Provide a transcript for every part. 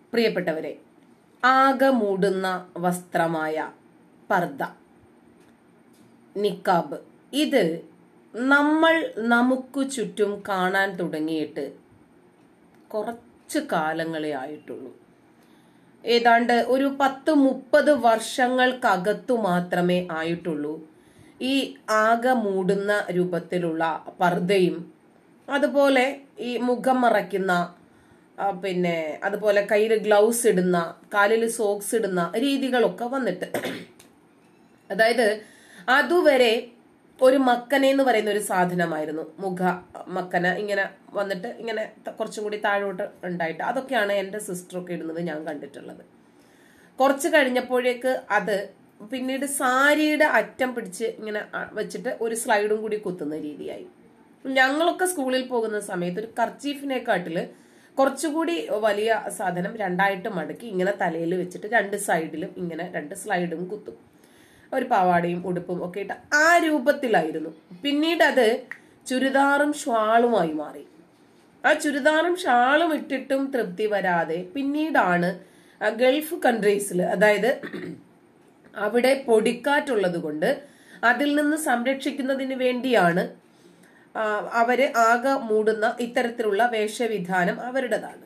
പ്രിയപ്പെട്ടവരെ ആകെ മൂടുന്ന വസ്ത്രമായ പർദ്ദ നിക്കാബ് ഇത് നമ്മൾ നമുക്ക് ചുറ്റും കാണാൻ തുടങ്ങിയിട്ട് കുറച്ച് കാലങ്ങളെ ആയിട്ടുള്ളൂ ഏതാണ്ട് ഒരു പത്ത് മുപ്പത് വർഷങ്ങൾക്കകത്തു മാത്രമേ ആയിട്ടുള്ളൂ ഈ ആകെ മൂടുന്ന രൂപത്തിലുള്ള പർദ്ദയും അതുപോലെ ഈ മുഖം മറയ്ക്കുന്ന ആ, പിന്നെ അതുപോലെ കയ്യിൽ ഗ്ലൗസ് ഇടുന്ന കാലിൽ സോക്സ് ഇടുന്ന രീതികളൊക്കെ വന്നിട്ട് അതായത് അതുവരെ ഒരു മക്കന എന്ന് പറയുന്ന ഒരു സാധനമായിരുന്നു മുഖ മക്കന ഇങ്ങനെ വന്നിട്ട് ഇങ്ങനെ ത- കുറച്ചും കൂടി താഴോട്ട് ഉണ്ടായിട്ട് അതൊക്കെയാണ് എൻ്റെ സിസ്റ്ററൊക്കെ ഇടുന്നത് ഞാൻ കണ്ടിട്ടുള്ളത് കുറച്ച് കഴിഞ്ഞപ്പോഴേക്ക് അത് പിന്നീട് സാരിയുടെ അറ്റം പിടിച്ച് ഇങ്ങനെ അ- വെച്ചിട്ട് ഒരു സ്ലൈഡും കൂടി കുത്തുന്ന രീതിയായി ഞങ്ങളൊക്കെ സ്കൂളിൽ പോകുന്ന സമയത്ത് ഒരു കർച്ചീഫിനെക്കാട്ടില് കുറച്ചുകൂടി വലിയ സാധനം രണ്ടായിട്ട് മടക്കി ഇങ്ങനെ തലയിൽ വെച്ചിട്ട് രണ്ട് സൈഡിലും ഇങ്ങനെ രണ്ട് സ്ലൈഡും കുത്തും ഒരു പാവാടയും ഉടുപ്പും ഒക്കെ ഇട്ട് ആ രൂപത്തിലായിരുന്നു പിന്നീട് അത് ചുരിദാറും ഷാളുമായി മാറി ആ ചുരിദാറും ഷാളും ഇട്ടിട്ടും തൃപ്തി വരാതെ പിന്നീടാണ് ആ ഗൾഫ് കൺട്രീസിൽ അതായത് അവിടെ പൊടിക്കാറ്റുള്ളത് കൊണ്ട് അതിൽ നിന്ന് സംരക്ഷിക്കുന്നതിന് വേണ്ടിയാണ് ആ, അവര് ആകെ മൂടുന്ന ഇത്തരത്തിലുള്ള വേഷവിധാനം അവരുടേതാണ്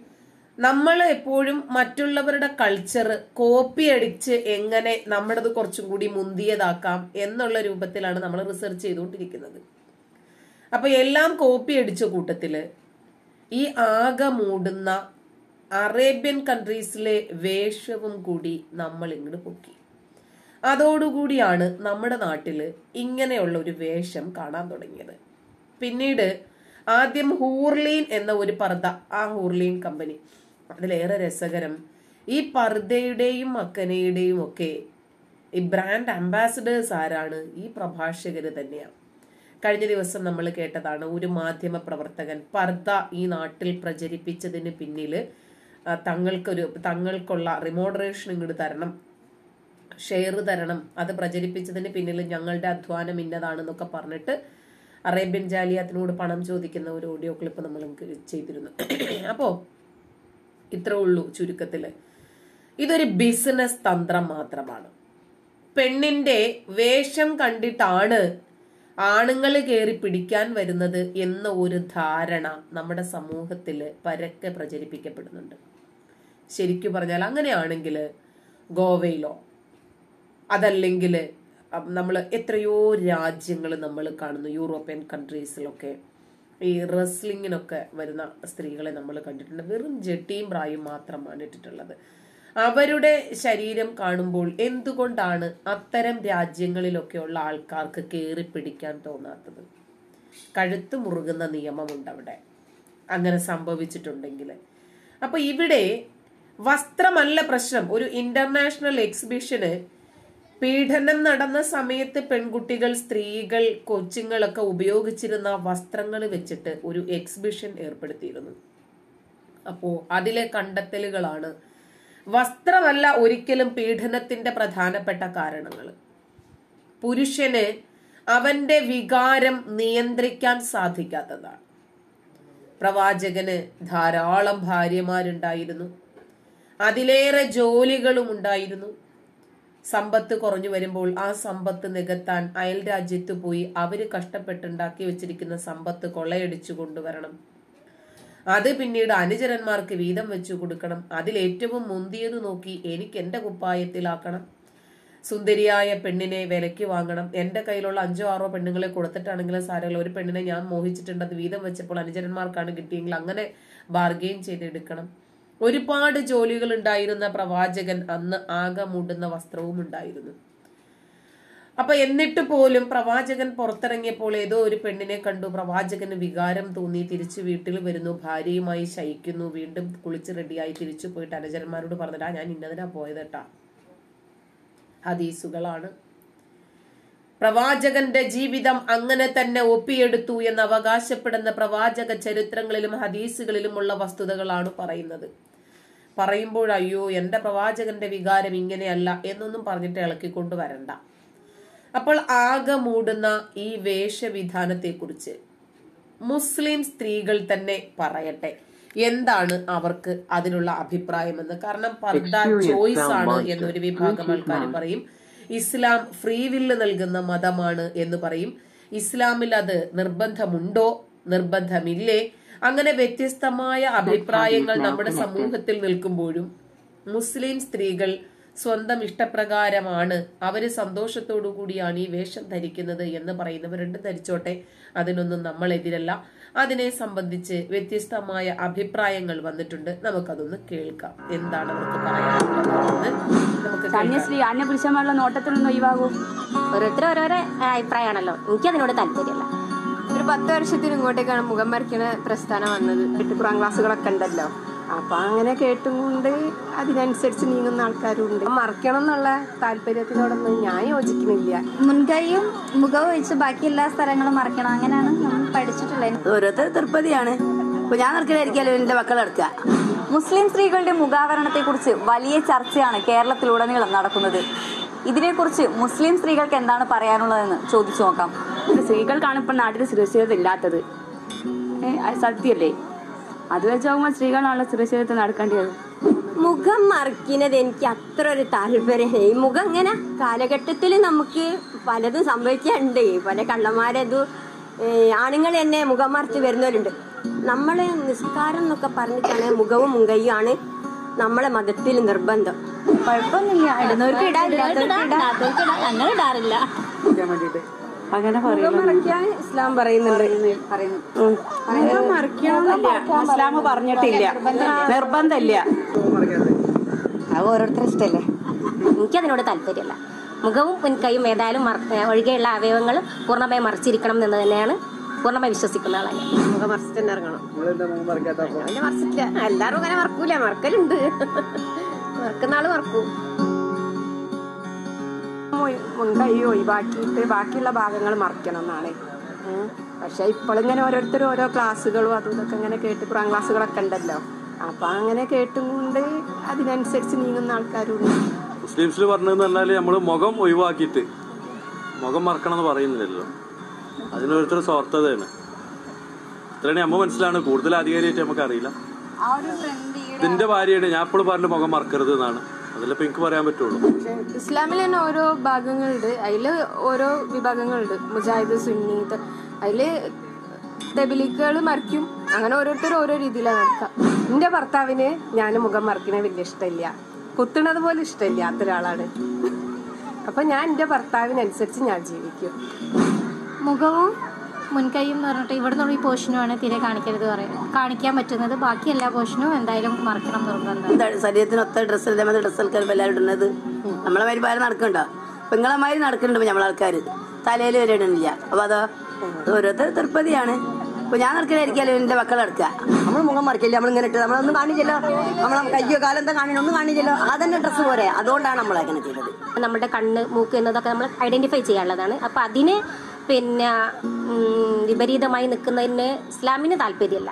നമ്മൾ എപ്പോഴും മറ്റുള്ളവരുടെ കൾച്ചർ കോപ്പി അടിച്ച് എങ്ങനെ നമ്മുടേത് കുറച്ചും കൂടി മുന്തിയതാക്കാം എന്നുള്ള രൂപത്തിലാണ് നമ്മൾ റിസർച്ച് ചെയ്തുകൊണ്ടിരിക്കുന്നത് അപ്പൊ എല്ലാം കോപ്പി അടിച്ച കൂട്ടത്തില് ഈ ആകെ മൂടുന്ന അറേബ്യൻ കൺട്രീസിലെ വേഷവും കൂടി നമ്മൾ ഇങ്ങോട്ട് പൊക്കി അതോടുകൂടിയാണ് നമ്മുടെ നാട്ടില് ഇങ്ങനെയുള്ള ഒരു വേഷം കാണാൻ തുടങ്ങിയത് പിന്നീട് ആദ്യം ഹൂർലീൻ എന്ന ഒരു പർദ്ദ ആ ഹൂർലീൻ കമ്പനി അതിലേറെ രസകരം ഈ പർദ്ദയുടെയും മക്കനയുടെയും ഒക്കെ ഈ ബ്രാൻഡ് അംബാസഡേഴ്സ് ആരാണ് ഈ പ്രഭാഷകര് തന്നെയാണ് കഴിഞ്ഞ ദിവസം നമ്മൾ കേട്ടതാണ് ഒരു മാധ്യമ പ്രവർത്തകൻ പർദ്ദ ഈ നാട്ടിൽ പ്രചരിപ്പിച്ചതിന് പിന്നില് ആ, തങ്ങൾക്കൊരു തങ്ങൾക്കുള്ള റിമോഡറേഷൻ ഇങ്ങോട്ട് തരണം ഷെയർ തരണം അത് പ്രചരിപ്പിച്ചതിന് പിന്നിൽ ഞങ്ങളുടെ അധ്വാനം ഇന്നതാണെന്നൊക്കെ പറഞ്ഞിട്ട് അറേബ്യൻ ജാലിയാത്തിനോട് പണം ചോദിക്കുന്ന ഒരു ഓഡിയോ ക്ലിപ്പ് നമ്മൾ ചെയ്തിരുന്നു അപ്പോ ഇത്രേ ഉള്ളൂ ചുരുക്കത്തില് ഇതൊരു ബിസിനസ് തന്ത്രം മാത്രമാണ് പെണ്ണിന്റെ വേഷം കണ്ടിട്ടാണ് ആണുങ്ങൾ കയറി പിടിക്കാൻ വരുന്നത് എന്ന ഒരു ധാരണ നമ്മുടെ സമൂഹത്തില് പരക്കെ പ്രചരിപ്പിക്കപ്പെടുന്നുണ്ട് ശരിക്കു പറഞ്ഞാൽ അങ്ങനെയാണെങ്കിൽ ഗോവയിലോ അതല്ലെങ്കിൽ നമ്മൾ എത്രയോ രാജ്യങ്ങൾ നമ്മൾ കാണുന്നു യൂറോപ്യൻ കൺട്രീസിലൊക്കെ ഈ റെസ്ലിങ്ങിനൊക്കെ വരുന്ന സ്ത്രീകളെ നമ്മൾ കണ്ടിട്ടുണ്ട് വെറും ജട്ടിയും പ്രായും മാത്രമാണ് ഇട്ടിട്ടുള്ളത് അവരുടെ ശരീരം കാണുമ്പോൾ എന്തുകൊണ്ടാണ് അത്തരം രാജ്യങ്ങളിലൊക്കെയുള്ള ആൾക്കാർക്ക് കയറി പിടിക്കാൻ തോന്നാത്തത് കഴുത്ത് മുറുകുന്ന നിയമമുണ്ട് അവിടെ അങ്ങനെ സംഭവിച്ചിട്ടുണ്ടെങ്കിൽ അപ്പൊ ഇവിടെ വസ്ത്രമല്ല പ്രശ്നം ഒരു ഇന്റർനാഷണൽ എക്സിബിഷന് പീഡനം നടന്ന സമയത്ത് പെൺകുട്ടികൾ സ്ത്രീകൾ കൊച്ചുങ്ങളൊക്കെ ഉപയോഗിച്ചിരുന്ന വസ്ത്രങ്ങൾ വെച്ചിട്ട് ഒരു എക്സിബിഷൻ ഏർപ്പെടുത്തിയിരുന്നു അപ്പോ അതിലെ കണ്ടെത്തലുകളാണ് വസ്ത്രമല്ല ഒരിക്കലും പീഡനത്തിന്റെ പ്രധാനപ്പെട്ട കാരണങ്ങൾ പുരുഷന് അവന്റെ വികാരം നിയന്ത്രിക്കാൻ സാധിക്കാത്തതാണ് പ്രവാചകന് ധാരാളം ഭാര്യമാരുണ്ടായിരുന്നു അതിലേറെ ജോലികളും ഉണ്ടായിരുന്നു സമ്പത്ത് കുറഞ്ഞു വരുമ്പോൾ ആ സമ്പത്ത് നികത്താൻ അയൽ രാജ്യത്ത് പോയി അവര് കഷ്ടപ്പെട്ടുണ്ടാക്കി വെച്ചിരിക്കുന്ന സമ്പത്ത് കൊള്ളയടിച്ചു കൊണ്ടുവരണം അത് പിന്നീട് അനുചരന്മാർക്ക് വീതം വെച്ചു കൊടുക്കണം അതിൽ ഏറ്റവും മുന്തിയത് നോക്കി എനിക്ക് എന്റെ കുപ്പായത്തിലാക്കണം സുന്ദരിയായ പെണ്ണിനെ വിലയ്ക്ക് വാങ്ങണം എന്റെ കയ്യിലുള്ള അഞ്ചോ ആറോ പെണ്ണുങ്ങളെ കൊടുത്തിട്ടാണെങ്കിലും സാരമില്ല ഒരു പെണ്ണിനെ ഞാൻ മോഹിച്ചിട്ടുണ്ട് അത് വീതം വെച്ചപ്പോൾ അനുചരന്മാർക്കാണ് കിട്ടിയെങ്കിൽ അങ്ങനെ ബാർഗെയിൻ ചെയ്തെടുക്കണം ഒരുപാട് ജോലികൾ ഉണ്ടായിരുന്ന പ്രവാചകൻ അന്ന് ആകെ മൂടുന്ന വസ്ത്രവും ഉണ്ടായിരുന്നു അപ്പൊ എന്നിട്ട് പോലും പ്രവാചകൻ പുറത്തിറങ്ങിയപ്പോൾ ഏതോ ഒരു പെണ്ണിനെ കണ്ടു പ്രവാചകന് വികാരം തോന്നി തിരിച്ചു വീട്ടിൽ വരുന്നു ഭാര്യയുമായി ശയിക്കുന്നു വീണ്ടും കുളിച്ച് റെഡിയായി തിരിച്ചു പോയിട്ട് അനുചരന്മാരോട് പറഞ്ഞിട്ടാ ഞാൻ ഇന്നതിനാ പോയതട്ടാ ഹദീസുകളാണ് പ്രവാചകന്റെ ജീവിതം അങ്ങനെ തന്നെ ഒപ്പിയെടുത്തു എന്ന് അവകാശപ്പെടുന്ന പ്രവാചക ചരിത്രങ്ങളിലും ഹദീസുകളിലുമുള്ള വസ്തുതകളാണ് പറയുന്നത് പറയുമ്പോൾ അയ്യോ എന്റെ പ്രവാചകന്റെ വികാരം ഇങ്ങനെയല്ല എന്നൊന്നും പറഞ്ഞിട്ട് ഇളക്കിക്കൊണ്ട് വരണ്ട അപ്പോൾ ആകെ മൂടുന്ന ഈ വേഷവിധാനത്തെക്കുറിച്ച് മുസ്ലിം സ്ത്രീകൾ തന്നെ പറയട്ടെ എന്താണ് അവർക്ക് അതിനുള്ള അഭിപ്രായമെന്ന് കാരണം പർദ ചോയ്സ് ആണ് എന്നൊരു വിഭാഗം ആൾക്കാർ പറയും ഇസ്ലാം ഫ്രീ വില്ല് നൽകുന്ന മതമാണ് എന്ന് പറയും ഇസ്ലാമിൽ അത് നിർബന്ധമുണ്ടോ നിർബന്ധമില്ലേ അങ്ങനെ വ്യത്യസ്തമായ അഭിപ്രായങ്ങൾ നമ്മുടെ സമൂഹത്തിൽ നിൽക്കുമ്പോഴും മുസ്ലിം സ്ത്രീകൾ സ്വന്തം ഇഷ്ടപ്രകാരമാണ് അവര് സന്തോഷത്തോടു കൂടിയാണ് ഈ വേഷം ധരിക്കുന്നത് എന്ന് പറയുന്നവരുണ്ട് ധരിച്ചോട്ടെ അതിനൊന്നും നമ്മൾ എതിരല്ല അതിനെ സംബന്ധിച്ച് വ്യത്യസ്തമായ അഭിപ്രായങ്ങൾ വന്നിട്ടുണ്ട് നമുക്കതൊന്ന് കേൾക്കാം എന്താണ് അവർക്ക് പറയാനുള്ളതെന്ന് നമുക്ക് കേൾക്കാം. അന്യശ്രീ അന്യപുരുഷന്മാരുടെ നോട്ടത്തിൽ നിന്ന് ഒഴിവാകൂ ഓരോരുത്തരും ഓരോരോ അഭിപ്രായമാണല്ലോ എനിക്ക് അതിനോട് താല്പര്യമില്ല ഒരു പത്ത് വർഷത്തിന് ഇങ്ങോട്ടേക്കാണ് മുഖം മറിക്കണ പ്രസ്ഥാനം വന്നത് എട്ട് ഖുറാൻ ക്ലാസ്സുകളൊക്കെ ഉണ്ടല്ലോ അപ്പൊ അങ്ങനെ കേട്ടും കൊണ്ട് അതിനനുസരിച്ച് നീങ്ങുന്ന ആൾക്കാരുണ്ട് മറക്കണം എന്നുള്ള താല്പര്യത്തിനോടൊന്നും ഞാൻ യോജിക്കുന്നില്ല മുൻകൈയും മുഖവും വെച്ച് ബാക്കി എല്ലാ സ്ഥലങ്ങളും മറക്കണം അങ്ങനെയാണ് നമ്മൾ പഠിച്ചിട്ടുള്ളത് ഓരോരുത്തർ തൃപ്പതിയാണ് ഇപ്പൊ ഞാൻ നടക്കലായിരിക്കാലോ എന്റെ മക്കൾ നടക്കുക മുസ്ലിം സ്ത്രീകളുടെ മുഖാവരണത്തെ കുറിച്ച് വലിയ ചർച്ചയാണ് കേരളത്തിലുടനീളം നടക്കുന്നത് ഇതിനെക്കുറിച്ച് മുസ്ലിം സ്ത്രീകൾക്ക് എന്താണ് പറയാനുള്ളതെന്ന് ചോദിച്ചു നോക്കാം ഇത് സ്ത്രീകൾക്കാണ് ഇപ്പൊ നാട്ടിൽ സുരക്ഷിതത ഇല്ലാത്തത് ഏ, അത് സത്യമല്ലേ അത് വെച്ച് നോക്കുമ്പോൾ സ്ത്രീകളാണല്ലോ സുരക്ഷിതത്വം നടക്കേണ്ടത് മുഖം മറിക്കുന്നത് എനിക്ക് അത്ര ഒരു താല്പര്യം ഈ മുഖം ഇങ്ങനെ കാലഘട്ടത്തിൽ നമുക്ക് പലതും സംഭവിക്കാറുണ്ട് പല കള്ളന്മാരത് ആണുങ്ങൾ തന്നെ മുഖം മറിച്ച് വരുന്നവരുണ്ട് നമ്മള് നിസ്കാരം എന്നൊക്കെ പറഞ്ഞിട്ടാണ് മുഖവും മുങ്കയുമാണ് നമ്മളെ മതത്തിൽ നിർബന്ധം കുഴപ്പമൊന്നുമില്ല ഇടുന്നവർക്ക് ഇടാം ഇല്ലാത്തവർക്ക് ഇടാം ഞങ്ങൾ ഇടാറില്ല അങ്ങനെ മറയ്ക്കാൻ ഇസ്ലാം പറയുന്നുണ്ട് ഇസ്ലാം പറഞ്ഞിട്ടില്ല നിർബന്ധമില്ല അത് ഓരോരുത്തരുടെ ഇഷ്ടമല്ലേ എനിക്കതിനോട് താല്പര്യമല്ല മുഖവും മുൻകൈയും ഏതായാലും മറ- ഒഴികെയുള്ള അവയവങ്ങൾ പൂർണ്ണമായി മറിച്ചിരിക്കണം എന്ന് തന്നെയാണ് പൂർണ്ണമായി വിശ്വസിക്കുന്ന ആളാണ് ഞാൻ. മുഖം മറിച്ചിട്ട് തന്നെ ഇറങ്ങണം ഞാൻ മറിച്ചിട്ടില്ല എല്ലാരും അങ്ങനെ മറക്കൂല മറക്കലുണ്ട് മറക്കുന്ന ആള് മറക്കും മുൻകൈ ഒഴിവാക്കിയിട്ട് ബാക്കിയുള്ള ഭാഗങ്ങൾ മറക്കണം എന്നാണ് ഉം. പക്ഷെ ഇപ്പോഴിങ്ങനെ ഓരോരുത്തർ ഓരോ ക്ലാസ്സുകളും അതും ഇതൊക്കെ ഇങ്ങനെ കേട്ട് ഖുറാൻ ക്ലാസ്സുകളൊക്കെ ഉണ്ടല്ലോ അപ്പൊ അങ്ങനെ കേട്ടും കൊണ്ട് അതിനനുസരിച്ച് നീങ്ങുന്ന ആൾക്കാരുണ്ട് മുസ്ലിംസിൽ പറഞ്ഞതെന്ന് പറഞ്ഞാൽ നമ്മൾ മുഖം ഒഴിവാക്കിയിട്ട് മുഖം മറക്കണം എന്ന് പറയുന്നില്ലല്ലോ അതിനോരോരുത്തർ സ്വാർത്ഥതയാണ് ഇത്രയാണ് നമ്മ മനസ്സിലാണ് കൂടുതൽ അധികാരിയായിട്ട് നമുക്ക് അറിയില്ല ഇതിന്റെ ഭാര്യയാണ് ഞാൻ എപ്പോഴും പറഞ്ഞു മുഖം മറക്കരുത് എന്നാണ് അതിലിപ്പോ എനിക്ക് പറയാൻ പറ്റുള്ളൂ ഇസ്ലാമിൽ തന്നെ ഓരോ ഭാഗങ്ങളുണ്ട് അതില് ഓരോ വിഭാഗങ്ങളുണ്ട് മുജാഹിദ് സുന്നി ത- അതില് തെബിലിക്കുകൾ മറിക്കും അങ്ങനെ ഓരോരുത്തർ ഓരോ രീതിയിലാണ് നടക്കുക എന്റെ ഭർത്താവിന് ഞാൻ മുഖം മറക്കണ വലിയ ഇഷ്ടമില്ല കുത്തണത് പോലും ഇഷ്ടമില്ലാത്ത ഒരാളാണ് അപ്പൊ ഞാൻ എന്റെ ഭർത്താവിനനുസരിച്ച് ഞാൻ ജീവിക്കും മുഖവും മുൻകൈയും എന്ന് പറഞ്ഞിട്ട് ഇവിടെ നിന്നുള്ള ഈ പോർഷനുമാണ് തീരെ കാണിക്കരുത് പറയുന്നത് കാണിക്കാൻ പറ്റുന്നത് ബാക്കി എല്ലാ പോർഷനും എന്തായാലും മറക്കണം നിർബന്ധം എന്താണ് ശരീരത്തിനൊത്ത ഡ്രസ്സ് ഇതേമാതിരി ഡ്രസ്സ് ആൾക്കാർ എല്ലാവരും ഇടുന്നത് നമ്മളെ മാതിരി ഭാര്യ നടക്കണ്ടോ പെങ്ങളെ മാതിരി നടക്കുന്നുണ്ട് നമ്മളെ ആൾക്കാർ തലയിൽ വരെ ഇടുന്നില്ല അപ്പൊ അതോ അത് ഓരോരുത്തർ തൃപ്പതിയാണ് ഇപ്പൊ ഞാൻ നടക്കലായിരിക്കാലോ എന്റെ മക്കൾ നടക്കുക നമ്മൾ മുഖം മറിക്കില്ല നമ്മൾ ഇങ്ങനെ ഇട്ട് നമ്മളൊന്നും കാണിച്ചല്ലോ നമ്മളെ കയ്യോ കാലം എന്താ കാണില്ല ഒന്നും കാണിച്ചല്ലോ അതന്നെ ഡ്രസ്സ് പോരെ അതുകൊണ്ടാണ് നമ്മൾ അങ്ങനെ ചെയ്തത് നമ്മുടെ കണ്ണ് മൂക്ക് എന്നതൊക്കെ നമ്മൾ ഐഡന്റിഫൈ ചെയ്യാനുള്ളതാണ് അപ്പൊ അതിന് പിന്നെ ഉം, വിപരീതമായി നിൽക്കുന്നതിന് ഇസ്ലാമിന് താല്പര്യമല്ല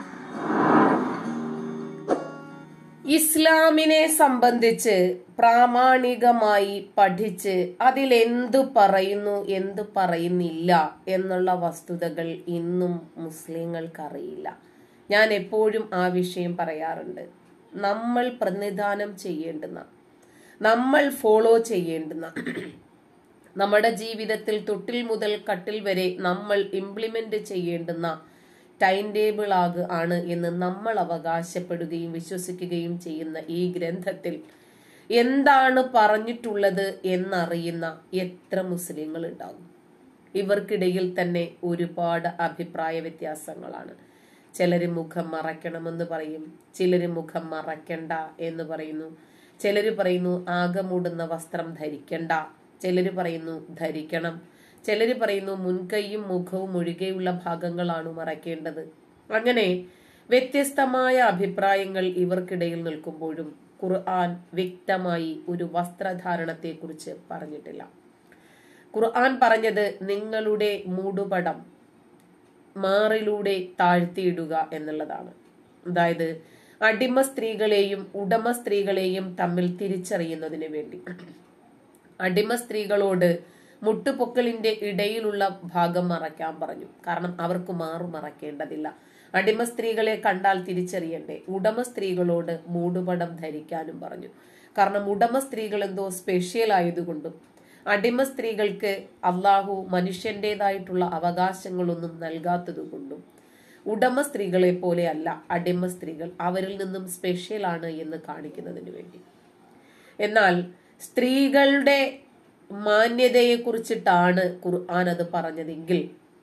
ഇസ്ലാമിനെ സംബന്ധിച്ച് പ്രാമാണികമായി പഠിച്ച് അതിൽ എന്തു പറയുന്നു എന്ത് പറയുന്നില്ല എന്നുള്ള വസ്തുതകൾ ഇന്നും മുസ്ലിങ്ങൾക്കറിയില്ല ഞാൻ എപ്പോഴും ആ വിഷയം പറയാറുണ്ട് നമ്മൾ പ്രതിനിധാനം ചെയ്യേണ്ടുന്ന നമ്മൾ ഫോളോ ചെയ്യേണ്ടുന്ന നമ്മുടെ ജീവിതത്തിൽ തൊട്ടിൽ മുതൽ കട്ടിൽ വരെ നമ്മൾ ഇംപ്ലിമെന്റ് ചെയ്യേണ്ടുന്ന ടൈം ടേബിൾ ആകു ആണ് എന്ന് നമ്മൾ അവകാശപ്പെടുകയും വിശ്വസിക്കുകയും ചെയ്യുന്ന ഈ ഗ്രന്ഥത്തിൽ എന്താണ് പറഞ്ഞിട്ടുള്ളത് എന്നറിയുന്ന എത്ര മുസ്ലിങ്ങൾ ഉണ്ടാകും ഇവർക്കിടയിൽ തന്നെ ഒരുപാട് അഭിപ്രായ വ്യത്യാസങ്ങളാണ് ചിലര് മുഖം മറയ്ക്കണമെന്ന് പറയും ചിലര് മുഖം മറയ്ക്കണ്ട എന്ന് പറയുന്നു ചിലര് പറയുന്നു ആകെ മൂടുന്ന വസ്ത്രം ധരിക്കണ്ട ചിലര് പറയുന്നു ധരിക്കണം ചിലര് പറയുന്നു മുൻകൈയും മുഖവും ഒഴികെയുള്ള ഭാഗങ്ങളാണ് മറയ്ക്കേണ്ടത് അങ്ങനെ വ്യത്യസ്തമായ അഭിപ്രായങ്ങൾ ഇവർക്കിടയിൽ നിൽക്കുമ്പോഴും ഖുർആൻ വ്യക്തമായി ഒരു വസ്ത്രധാരണത്തെക്കുറിച്ച് പറഞ്ഞിട്ടില്ല ഖുർആൻ പറഞ്ഞത് നിങ്ങളുടെ മൂടുപടം മാറിലൂടെ താഴ്ത്തിയിടുക എന്നുള്ളതാണ് അതായത് അടിമ സ്ത്രീകളെയും ഉടമ സ്ത്രീകളെയും തമ്മിൽ തിരിച്ചറിയുന്നതിന് വേണ്ടി അടിമ സ്ത്രീകളോട് മുട്ടുപൊക്കലിന്റെ ഇടയിലുള്ള ഭാഗം മറയ്ക്കാൻ പറഞ്ഞു കാരണം അവർക്ക് മാറു മറക്കേണ്ടതില്ല അടിമ സ്ത്രീകളെ കണ്ടാൽ തിരിച്ചറിയണ്ടേ ഉടമ സ്ത്രീകളോട് മൂടുപടം ധരിക്കാനും പറഞ്ഞു കാരണം ഉടമ സ്ത്രീകൾ എന്തോ സ്പെഷ്യൽ ആയതുകൊണ്ടും അടിമ സ്ത്രീകൾക്ക് അള്ളാഹു മനുഷ്യന്റേതായിട്ടുള്ള അവകാശങ്ങളൊന്നും നൽകാത്തതുകൊണ്ടും ഉടമ സ്ത്രീകളെ പോലെ അല്ല അടിമ സ്ത്രീകൾ അവരിൽ നിന്നും സ്പെഷ്യൽ ആണ് എന്ന് കാണിക്കുന്നതിന് വേണ്ടി എന്നാൽ സ്ത്രീകളുടെ മാന്യതയെ കുറിച്ചിട്ടാണ് ഖുർആൻ അത് പറഞ്ഞതെങ്കിൽ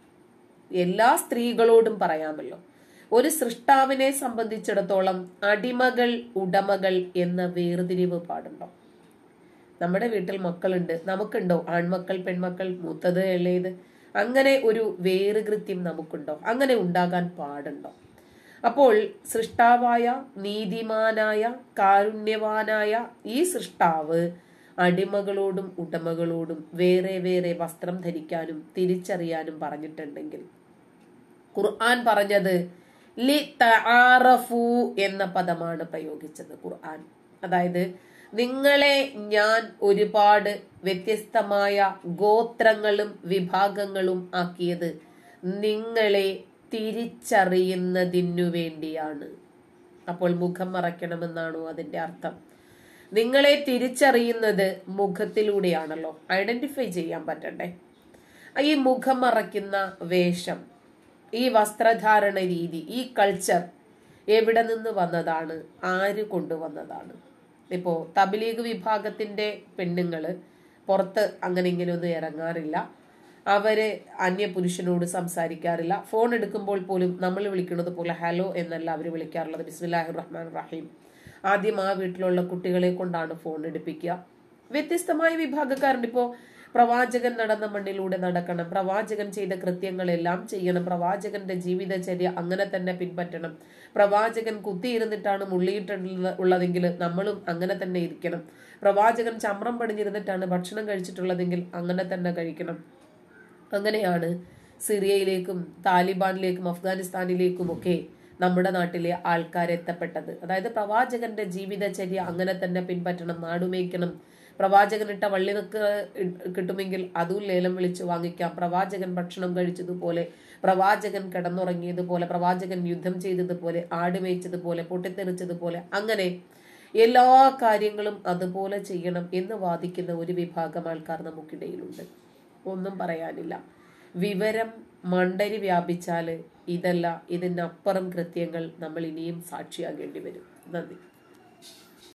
എല്ലാ സ്ത്രീകളോടും പറയാമല്ലോ ഒരു സൃഷ്ടാവിനെ സംബന്ധിച്ചിടത്തോളം അടിമകൾ ഉടമകൾ എന്ന വേർതിരിവ് പാടുണ്ടോ നമ്മുടെ വീട്ടിൽ മക്കളുണ്ട് നമുക്കുണ്ടോ ആൺമക്കൾ പെൺമക്കൾ മൂത്തത് ഇളയത് അങ്ങനെ ഒരു വേറുകൃത്യം നമുക്കുണ്ടോ അങ്ങനെ ഉണ്ടാകാൻ പാടുണ്ടോ അപ്പോൾ സൃഷ്ടാവായ നീതിമാനായ കാരുണ്യവാനായ ഈ സൃഷ്ടാവ് അടിമകളോടും ഉടമകളോടും വേറെ വേറെ വസ്ത്രം ധരിക്കാനും തിരിച്ചറിയാനും പറഞ്ഞിട്ടുണ്ടെങ്കിൽ ഖുർആൻ പറഞ്ഞത് ലി തആറഫു എന്ന പദമാണ് പ്രയോഗിച്ചത് ഖുർആൻ അതായത് നിങ്ങളെ ഞാൻ ഒരുപാട് വ്യത്യസ്തമായ ഗോത്രങ്ങളും വിഭാഗങ്ങളും ആക്കിയത് നിങ്ങളെ തിരിച്ചറിയുന്നതിനു വേണ്ടിയാണ് അപ്പോൾ മുഖം മറയ്ക്കണമെന്നാണോ അതിന്റെ അർത്ഥം നിങ്ങളെ തിരിച്ചറിയുന്നത് മുഖത്തിലൂടെയാണല്ലോ ഐഡന്റിഫൈ ചെയ്യാൻ പറ്റണ്ടേ ഈ മുഖം മറയ്ക്കുന്ന വേഷം ഈ വസ്ത്രധാരണ രീതി ഈ കൾച്ചർ എവിടെ നിന്ന് വന്നതാണ് ആര് കൊണ്ടുവന്നതാണ് ഇപ്പോ തബ്ലീഗ് വിഭാഗത്തിന്റെ പെണ്ണുങ്ങള് പുറത്ത് അങ്ങനെ ഇങ്ങനെ ഒന്നും ഇറങ്ങാറില്ല അവര് അന്യ പുരുഷനോട് സംസാരിക്കാറില്ല ഫോൺ എടുക്കുമ്പോൾ പോലും നമ്മൾ വിളിക്കുന്നത് പോലെ ഹലോ എന്നല്ല അവർ വിളിക്കാറുള്ളത് ബിസ്മില്ലാഹിർ റഹ്മാൻ റഹീം ആദ്യം ആ വീട്ടിലുള്ള കുട്ടികളെ കൊണ്ടാണ് ഫോൺ എടുപ്പിക്കുക വ്യത്യസ്തമായ വിഭാഗക്കാരുണ്ട് ഇപ്പോ പ്രവാചകൻ നടന്ന മണ്ണിലൂടെ നടക്കണം പ്രവാചകൻ ചെയ്ത കൃത്യങ്ങളെല്ലാം ചെയ്യണം പ്രവാചകന്റെ ജീവിതചര്യ അങ്ങനെ തന്നെ പിൻപറ്റണം പ്രവാചകൻ കുത്തിയിരുന്നിട്ടാണ് മുള്ളിയിട്ടുള്ള ഉള്ളതെങ്കിൽ നമ്മളും അങ്ങനെ തന്നെ ഇരിക്കണം പ്രവാചകൻ ചമ്രം പടിഞ്ഞിരുന്നിട്ടാണ് ഭക്ഷണം കഴിച്ചിട്ടുള്ളതെങ്കിൽ അങ്ങനെ തന്നെ കഴിക്കണം അങ്ങനെയാണ് സിറിയയിലേക്കും താലിബാനിലേക്കും അഫ്ഗാനിസ്ഥാനിലേക്കും ഒക്കെ നമ്മുടെ നാട്ടിലെ ആൾക്കാർ എത്തപ്പെട്ടത് അതായത് പ്രവാചകന്റെ ജീവിതചര്യ അങ്ങനെ തന്നെ പിൻപറ്റണം നാടുമേയ്ക്കണം പ്രവാചകൻ ഇട്ട വള്ളി നിക്ക് കിട്ടുമെങ്കിൽ അതും ലേലം വിളിച്ച് വാങ്ങിക്കാം പ്രവാചകൻ ഭക്ഷണം കഴിച്ചതുപോലെ പ്രവാചകൻ കിടന്നുറങ്ങിയതുപോലെ പ്രവാചകൻ യുദ്ധം ചെയ്തതുപോലെ ആട് മേയിച്ചതുപോലെ പൊട്ടിത്തെറിച്ചതുപോലെ അങ്ങനെ എല്ലാ കാര്യങ്ങളും അതുപോലെ ചെയ്യണം എന്ന് വാദിക്കുന്ന ഒരു വിഭാഗം ആൾക്കാർ നമുക്കിടയിലുണ്ട് ഒന്നും പറയാനില്ല വിവരം മണ്ടരി വ്യാപിച്ചാല് ഇതല്ല ഇതിനപ്പുറം കൃത്യങ്ങൾ നമ്മൾ ഇനിയും സാക്ഷിയാകേണ്ടി വരും നന്ദി